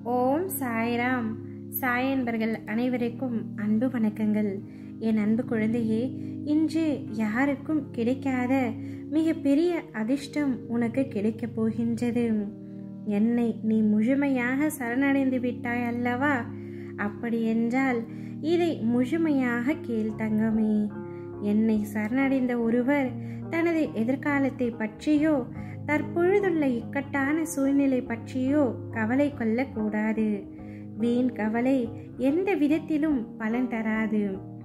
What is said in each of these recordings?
ஓம் சாய்ராம் சாய் என்பர்கள் அனைவருக்கும் அன்பு வணக்கங்கள் என் அன்பு குழந்தையே இன்று யாருக்கும் கிடைக்காத மிக பெரிய அதிர்ஷ்டம் உனக்கு கிடைக்கப் போகின்றது என்னை நீ முழுமையாக சரணடைந்து விட்டாய் அல்லவா அப்படி என்றால் இதை முழுமையாக கேள் தங்கமே என்னை சரணடைந்த ஒருவர் தனது எதிர்காலத்தை பற்றியோ தற்பொழுதுள்ள இக்கட்டான சூழ்நிலை பற்றியோ கவலை கொள்ளக்கூடாது வீண் கவலை எந்த விதத்திலும் பலன் தராது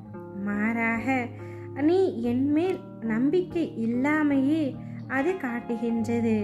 மாறாக நீ என்மேல் நம்பிக்கை இல்லாமையே அது காட்டுகின்றது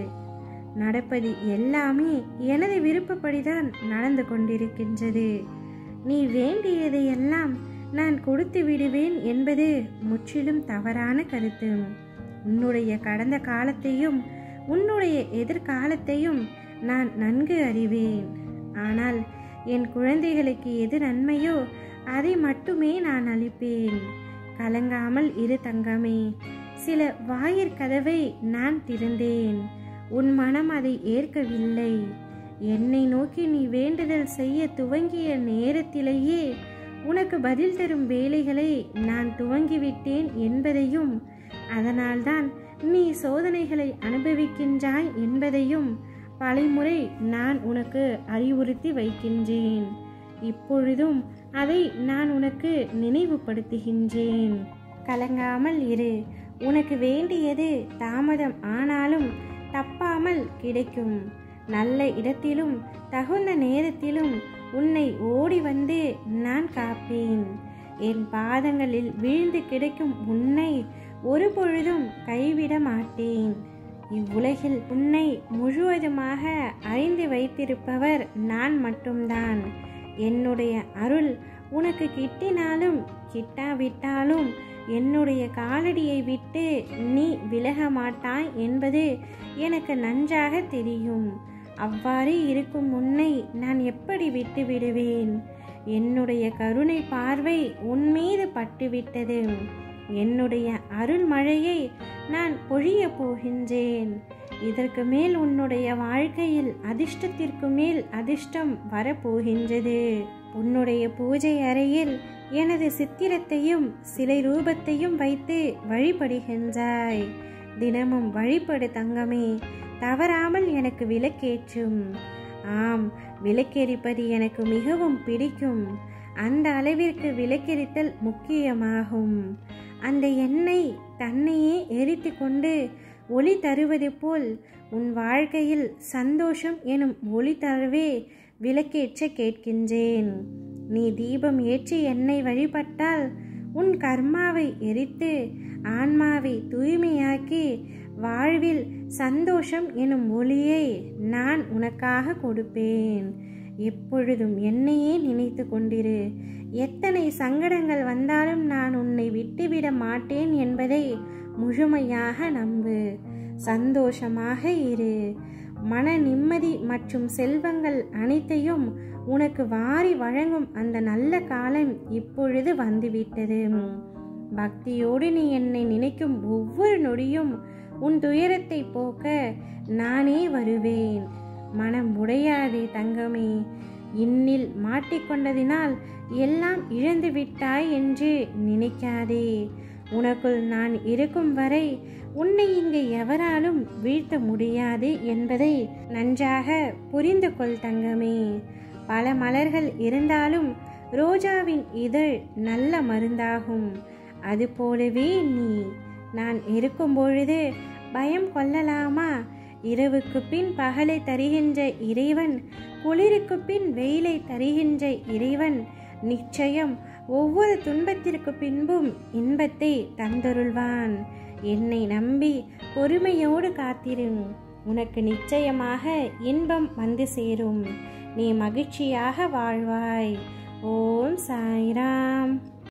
நடப்பது எல்லாமே எனது விருப்பப்படிதான் நடந்து கொண்டிருக்கின்றது நீ வேண்டியதையெல்லாம் நான் கொடுத்து விடுவேன் என்பது முற்றிலும் தவறான கருத்து உன்னுடைய கடந்த காலத்தையும் உன்னுடைய எதிர்காலத்தையும் நான் நன்கு அறிவேன் ஆனால் என் குழந்தைகளுக்கு எது நன்மையோ அதை மட்டுமே நான் அளிப்பேன் கலங்காமல் இரு தங்கமே சில வாயிற்கதவை நான் திறந்தேன் உன் மனம் அதை ஏற்கவில்லை என்னை நோக்கி நீ வேண்டுதல் செய்ய துவங்கிய நேரத்திலேயே உனக்கு பதில் தரும் வேலைகளை நான் துவங்கிவிட்டேன் என்பதையும் அதனால்தான் நீ சோதனைகளை அனுபவிக்கின்றாய் என்பதையும் பலமுறை நான் உனக்கு அறிவுறுத்தி வைக்கின்றேன் இப்பொழுதும் அதை நான் உனக்கு நினைவுபடுத்துகின்றேன் கலங்காமல் இரு உனக்கு வேண்டியது தாமதம் ஆனாலும் தப்பாமல் கிடைக்கும் நல்ல இடத்திலும் தகுந்த நேரத்திலும் உன்னை ஓடி வந்து நான் காப்பேன் என் பாதங்களில் வீழ்ந்து கிடைக்கும் உன்னை ஒரு பொழுதும் கைவிட மாட்டேன் இவ்வுலகில் உன்னை முழுவதுமாக அறிந்து வைத்திருப்பவர் நான் மட்டும்தான் என்னுடைய அருள் உனக்கு கிட்டினாலும் கிட்டாவிட்டாலும் என்னுடைய காலடியை விட்டு நீ விலக மாட்டாய் என்பது எனக்கு நன்றாக தெரியும் அவ்வாறு இருக்கும் உன்னை நான் எப்படி விட்டு விடுவேன் என்னுடைய கருணை பார்வை உன் மீது பட்டுவிட்டது என்னுடைய அருள் மழையை நான் பொழிய போகின்றேன் இதற்கு மேல் உன்னுடைய வாழ்க்கையில் அதிர்ஷ்டத்திற்கு மேல் அதிர்ஷ்டம் வரப்போகின்றது உன்னுடைய பூஜை அறையில் எனது சித்திரத்தையும் சிலை ரூபத்தையும் வைத்து வழிபடுகின்றாய் தினமும் வழிபடு தங்கமே தவறாமல் எனக்கு விளக்கேற்றும் ஆம் விளக்கெரிப்பது எனக்கு மிகவும் பிடிக்கும் அந்த அளவிற்கு விளக்கெரித்தல் முக்கியமாகும் அந்த எண்ணெய் தன்னையே எரித்து கொண்டு ஒளி தருவது போல் உன் வாழ்க்கையில் சந்தோஷம் எனும் ஒளி தரவே விளக்கேற்ற கேட்கின்றேன் நீ தீபம் ஏற்றி என்னை வழிபட்டால் உன் கர்மாவை எரித்து ஆன்மாவை தூய்மையாக்கி வாழ்வில் சந்தோஷம் எனும் ஒளியை நான் உனக்காக கொடுப்பேன் எப்பொழுதும் என்னையே நினைத்து கொண்டிரு எத்தனை சங்கடங்கள் வந்தாலும் நான் உன்னை விட்டுவிட மாட்டேன் என்பதை முழுமையாக நம்பு சந்தோஷமாக இரு மன நிம்மதி மற்றும் செல்வங்கள் அனைத்தையும் உனக்கு வாரி வழங்கும் அந்த நல்ல காலம் இப்பொழுது வந்துவிட்டது பக்தியோடு நீ என்னை நினைக்கும் ஒவ்வொரு நொடியும் உன் துயரத்தை போக்க நானே வருவேன் மனம் உடையாதே தங்கமே இன்னில் மாட்டிக்கொண்டதினால் எல்லாம் இழந்து விட்டாய் என்று நினைக்காதே உனக்குள் நான் இருக்கும் வரை உன்னை இங்கு எவராலும் வீழ்த்த முடியாது என்பதை நன்றாக புரிந்து கொள் தங்கமே பல மலர்கள் இருந்தாலும் ரோஜாவின் இதழ் நல்ல மருந்தாகும் அதுபோலவே நீ நான் இருக்கும் பொழுது பயம் கொள்ளலாமா இரவுக்கு பின் பகலை தருகின்ற இறைவன் குளிருக்கு பின் வெயிலை தருகின்ற இறைவன் நிச்சயம் ஒவ்வொரு துன்பத்திற்கு பின்பும் இன்பத்தை தந்தருள்வான் என்னை நம்பி பொறுமையோடு காத்திரும் உனக்கு நிச்சயமாக இன்பம் வந்து சேரும் நீ மகிழ்ச்சியாக வாழ்வாய் ஓம் சாய்ராம்